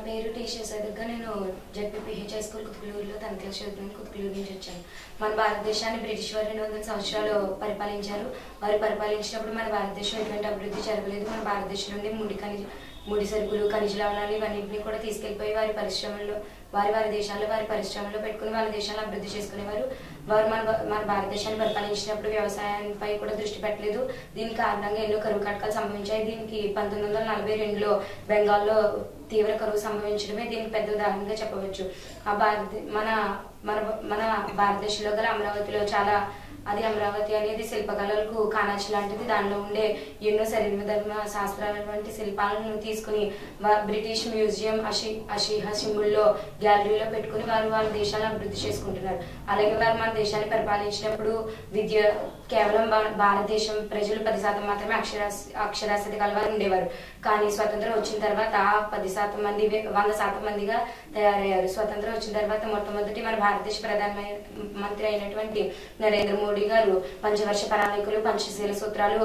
పేరు టీచర్ సరిగ్గా నేను జడ్పీపీహెచ్ హై స్కూల్ కుతుకులూరులో తన క్లాస్ చదువుతున్నాను కుతుకులూరు నుంచి వచ్చాను మన భారతదేశాన్ని బ్రిటిష్ వారు రెండు వందల సంవత్సరాలు పరిపాలించారు వారు పరిపాలించినప్పుడు మన భారతదేశం ఎటువంటి అభివృద్ధి జరగలేదు మన భారతదేశం నుండి ముడి ఖనిజ ముడి సరుకులు ఖనిజ లవణాలు ఇవన్నింటినీ కూడా తీసుకెళ్లిపోయి వారి పరిశ్రమల్లో వారి వారి దేశాల్లో వారి పరిశ్రమల్లో పెట్టుకుని వాళ్ళ దేశాలను అభివృద్ధి చేసుకునేవారు వారు మన మన భారతదేశాన్ని పరిపాలించినప్పుడు వ్యవసాయంపై కూడా దృష్టి పెట్టలేదు దీని కారణంగా ఎన్నో కరువు కాటకాలు సంభవించాయి దీనికి పంతొమ్మిది వందల నలభై రెండులో బెంగాల్లో తీవ్ర కరువు సంభవించడమే దీనికి పెద్ద ఉదాహరణగా చెప్పవచ్చు ఆ భారత మన మన మన భారతదేశంలో గల అమరావతిలో చాలా అది అమరావతి అనేది శిల్పకళలకు కానాచి లాంటిది దానిలో ఉండే ఎన్నో శరీర ధర్మ శాస్త్రాల వంటి శిల్పాలను తీసుకుని వా- బ్రిటిష్ మ్యూజియం అషి అషిహా సింబుల్లో గ్యాలరీలో పెట్టుకుని వారు వాళ్ళ దేశాలను అభివృద్ధి చేసుకుంటున్నారు అలాగే వారు మన దేశాన్ని పరిపాలించినప్పుడు విద్య కేవలం భా- భారతదేశం ప్రజలు పది శాతం మాత్రమే అక్షరాస్ అక్షరాస్యత కలవారు ఉండేవారు కానీ స్వతంత్రం వచ్చిన తర్వాత ఆ పది శాతం మంది వే- వంద శాతం మందిగా తయారయ్యారు స్వతంత్రం వచ్చిన తర్వాత మొట్టమొదటి మన భారతదేశ ప్రధాన మంత్రి అయినటువంటి నరేంద్ర మోడీ గారు పంచవర్ష ప్రణాళికలు పంచశీల సూత్రాలు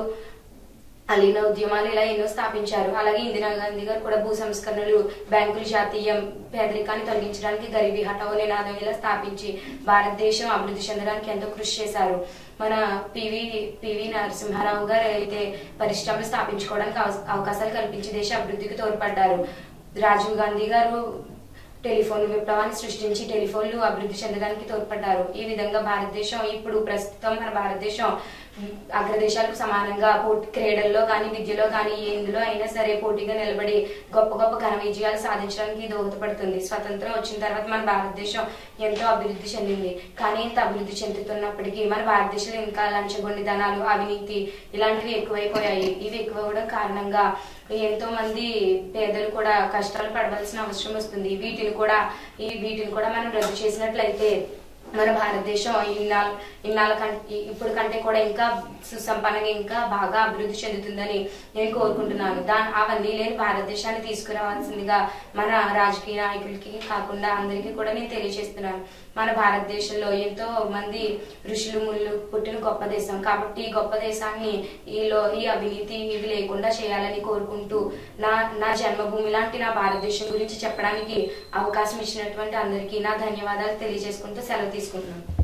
అలీన ఉద్యమాలు ఇలా ఎన్నో స్థాపించారు అలాగే ఇందిరా గాంధీ గారు కూడా భూ సంస్కరణలు బ్యాంకులు జాతీయం పేదరికాన్ని తొలగించడానికి గరీబీ హఠావో నినాదం ఇలా స్థాపించి భారతదేశం అభివృద్ధి చెందడానికి ఎంతో కృషి చేశారు మన పివి పివి నరసింహారావు గారు అయితే పరిశ్రమలు స్థాపించుకోవడానికి అవ- అవకాశాలు కల్పించి దేశ అభివృద్ధికి తోడ్పడ్డారు రాజీవ్ గాంధీ గారు టెలిఫోన్ విప్లవాన్ని సృష్టించి టెలిఫోన్లు అభివృద్ధి చెందడానికి తోడ్పడ్డారు ఈ విధంగా భారతదేశం ఇప్పుడు ప్రస్తుతం మన భారతదేశం అగ్రదేశాలకు సమానంగా పోటీ క్రీడల్లో కానీ విద్యలో కానీ ఎందులో అయినా సరే పోటీగా నిలబడి గొప్ప గొప్ప ఘన విజయాలు సాధించడానికి దోహదపడుతుంది స్వతంత్రం వచ్చిన తర్వాత మన భారతదేశం ఎంతో అభివృద్ధి చెందింది కానీ ఇంత అభివృద్ధి చెందుతున్నప్పటికీ మన భారతదేశంలో ఇంకా లంచగొండితనాలు అవినీతి ఇలాంటివి ఎక్కువైపోయాయి ఇవి ఎక్కువవడం కారణంగా ఎంతో మంది పేదలు కూడా కష్టాలు పడవలసిన అవసరం వస్తుంది వీటిని కూడా ఈ వీటిని కూడా మనం రద్దు చేసినట్లయితే మన భారతదేశం ఇన్నాళ్ళ ఇన్నాళ్ళ కంటే ఇప్పుడు కంటే కూడా ఇంకా సుసంపన్నంగా ఇంకా బాగా అభివృద్ధి చెందుతుందని నేను కోరుకుంటున్నాను దా అవన్నీ లేని భారతదేశాన్ని తీసుకురావాల్సిందిగా మన రాజకీయ నాయకులకి కాకుండా అందరికీ కూడా నేను తెలియజేస్తున్నాను మన భారతదేశంలో ఎంతో మంది ఋషులు ముళ్ళు పుట్టిన గొప్ప దేశం కాబట్టి ఈ గొప్ప దేశాన్ని ఈలో ఈ అవినీతి ఇవి లేకుండా చేయాలని కోరుకుంటూ నా నా జన్మభూమి లాంటి నా భారతదేశం గురించి చెప్పడానికి అవకాశం ఇచ్చినటువంటి అందరికీ నా ధన్యవాదాలు తెలియజేసుకుంటూ సెలవు తీసుకుంటున్నాను